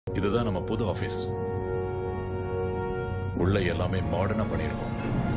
இதுதான் நம்ம புது ஆபீஸ் உள்ள எல்லாமே மாடர்னா பண்ணியிருக்கோம்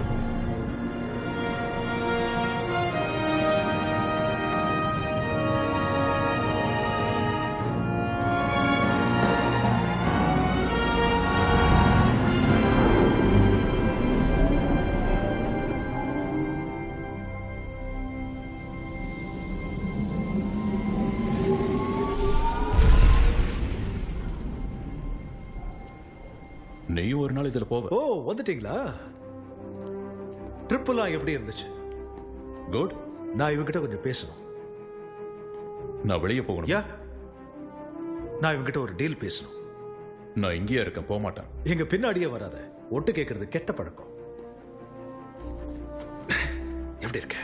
நீயும் ஒரு நாள் இதுல போவ ஓ வந்துட்டீங்களா ட்ரிப்பெல்லாம் எப்படி இருந்துச்சு குட் நான் இவங்கிட்ட கொஞ்சம் பேசணும் நான் வெளியே போகணும் யா நான் இவங்கிட்ட ஒரு டீல் பேசணும் நான் இங்கேயே இருக்கேன் போக மாட்டேன் எங்க பின்னாடியே வராத ஒட்டு கேட்கறது கெட்ட பழக்கம் எப்படி இருக்க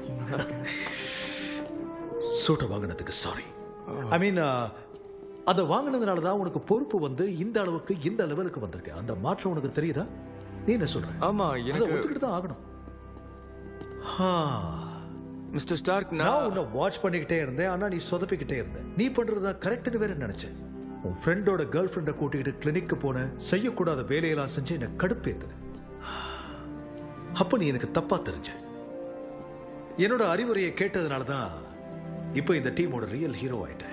சூட்டை வாங்கினதுக்கு சாரி ஐ மீன் அதை வாங்கினதுனால தான் உனக்கு பொறுப்பு வந்து இந்த அளவுக்கு இந்த லெவலுக்கு வந்திருக்கு அந்த மாற்றம் உனக்கு தெரியுதா நீ என்ன சொல்ற ஆமா அதை எனக்கு ஒத்துக்கிட்டு தான் ஆகணும் ஆ, மிஸ்டர் ஸ்டார்க் நான் நான் உன்னை வாட்ச் பண்ணிக்கிட்டே இருந்தேன் ஆனா நீ சொதப்பிக்கிட்டே இருந்த நீ பண்றது தான் கரெக்ட்னு வேற நினைச்சேன் உன் ஃப்ரெண்டோட கேர்ள் ஃப்ரெண்டை கூட்டிக்கிட்டு கிளினிக்கு போன செய்யக்கூடாத வேலையெல்லாம் செஞ்சு என்னை கடுப்பேத்துன அப்ப நீ எனக்கு தப்பா தெரிஞ்ச என்னோட அறிவுரையை கேட்டதுனால தான் இப்போ இந்த டீமோட ரியல் ஹீரோ ஆயிட்டேன்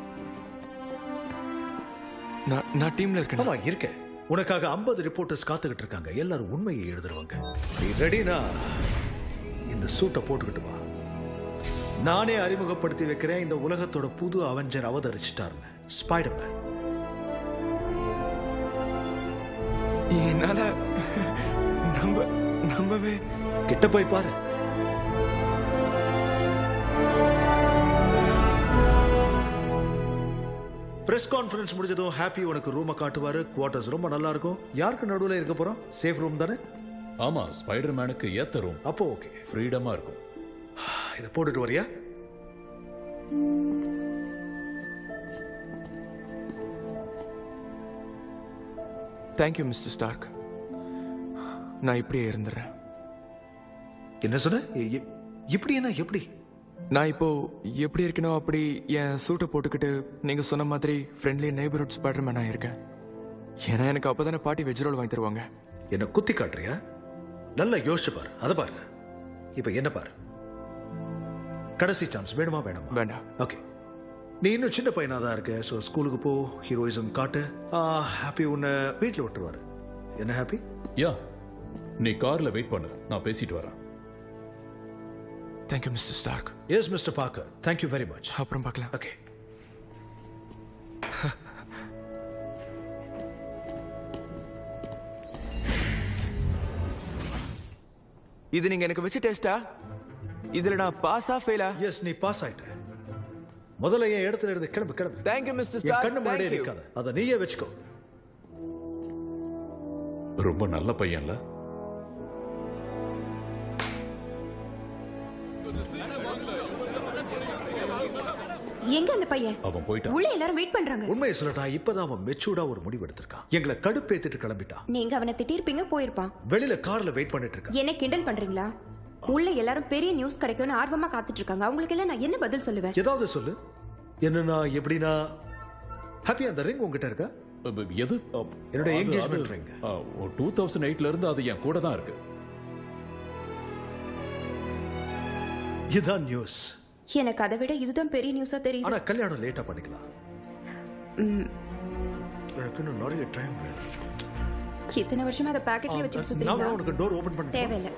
நான் நான் டீம்ல இருக்கேன் ஆமா இருக்க உனக்காக 50 ரிப்போர்ட்டர்ஸ் காத்துக்கிட்டு இருக்காங்க எல்லாரும் உண்மையை எழுதுறவங்க நீ ரெடினா இந்த சூட்டை போட்டுக்கிட்டு வா நானே அறிமுகப்படுத்தி வைக்கிறேன் இந்த உலகத்தோட புது அவெஞ்சர் அவதரிச்சிட்டாருன்னு ஸ்பைடர்மேன் என்னால நம்ப நம்பவே கிட்ட போய் பாரு பிரஸ் கான்ஃபரன்ஸ் முடிஞ்சதும் ஹாப்பி உனக்கு ரூமை காட்டுவாரு குவார்டர்ஸ் ரொம்ப நல்லா இருக்கும் யாருக்கு நடுவுல இருக்க போறோம் சேஃப் ரூம் தானே ஆமா ஸ்பைடர் மேனுக்கு ஏத்த ரூம் அப்போ ஓகே ஃப்ரீடமா இருக்கும் இதை போட்டுட்டு வரியா தேங்க்யூ மிஸ்டர் ஸ்டார்க் நான் இப்படியே இருந்துடுறேன் என்ன சொன்ன எ- எ- இப்படி என்ன எப்படி நான் இப்போ எப்படி இருக்கணும் அப்படி என் சூட்டை போட்டுக்கிட்டு நீங்க சொன்ன மாதிரி ஃப்ரெண்ட்லி நெய்பர்ஹுட் ஸ்பைடர்மேனா இருக்கேன் ஏன்னா எனக்கு அப்பதானே பாட்டி வெஜ் ரோல் வாங்கி தருவாங்க என்ன குத்தி காட்டுறியா நல்லா யோசிச்சு பாரு அதை பாரு இப்ப என்ன பாரு கடைசி சான்ஸ் வேணுமா வேணாமா வேண்டாம் ஓகே நீ இன்னும் சின்ன பையனா தான் இருக்க ஸோ ஸ்கூலுக்கு போ ஹீரோயிசம் காட்டு ஹாப்பி உன்னை வீட்டில் விட்டுருவாரு என்ன ஹாப்பி யா நீ கார்ல வெயிட் பண்ணு நான் பேசிட்டு வரேன் thank you mister Stark yes mister Parker thank you very much அப்புறம் பார்க்கலாம் ஓகே இது நீங்க எனக்கு வச்ச டெஸ்டா இதுல நான் பாஸா ஃபெயிலா எஸ் நீ பாஸ் ஆயிட்ட முதல்ல என் இடத்துல இருந்து கிளம்பு கிளம்பு தேங்க்யூ மிஸ்டர் என் கண்ணு ஸ்டார்க் முன்னாடியே தேங்க்யூ நிற்காத அதை நீயே வச்சுக்கோ ரொம்ப நல்ல பையன்ல எங்க அந்த பையன் அவன் போயிட்டான் உள்ள எல்லாரும் வெயிட் பண்றாங்க உண்மையை சொல்லட்டா இப்பதான் அவன் மெச்சூர்டா ஒரு முடிவு எடுத்திருக்கான் எங்களை கடுப்பேத்திட்டு கிளம்பிட்டான் நீங்க அவனை திட்டிருப்பீங்க போயிருப்பான் வெளியில கார்ல வெயிட் பண்ணிட்டு இருக்கான் என்ன கிண்டல் பண்றீங்களா உள்ள எல்லாரும் பெரிய நியூஸ் கிடைக்கும்னு ஆர்வமா காத்துட்டு இருக்காங்க அவங்களுக்கு எல்லாம் நான் என்ன பதில் சொல்லுவேன் ஏதாவது சொல்லு என்னன்னா எப்படின்னா ஹாப்பி அந்த ரிங் உங்ககிட்ட இருக்கா அ, எது அ, என்னோட அது- engagement அது, ring. அ, ஒரு டூ தௌசண்ட் எயிட்ல இருந்து அது என் கூட தான் இருக்கு இதுதான் நியூஸ் எனக்கு அதை விட இதுதான் பெரிய நியூஸா தெரியும் ஆனா கல்யாணம் லேட்டா பண்ணிக்கலாம் ம், எனக்கு இன்னும் நிறைய டைம் இத்தனை வருஷமா அதை பாக்கெட்லயே வச்சுட்டு நான் சுத்துறீங்களா வேணா உனக்கு டோர் ஓபன் பண்ண தேவையில்லை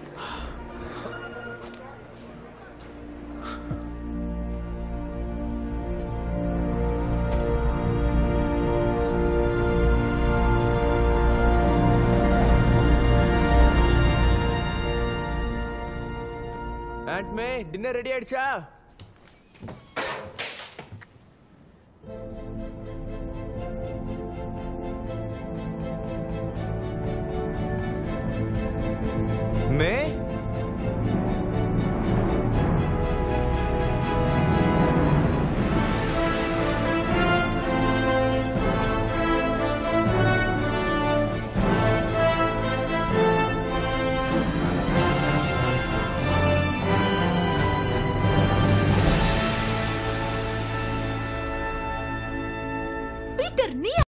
ஆண்ட்மே டின்னர் ரெடி ஆயிடுச்சா மே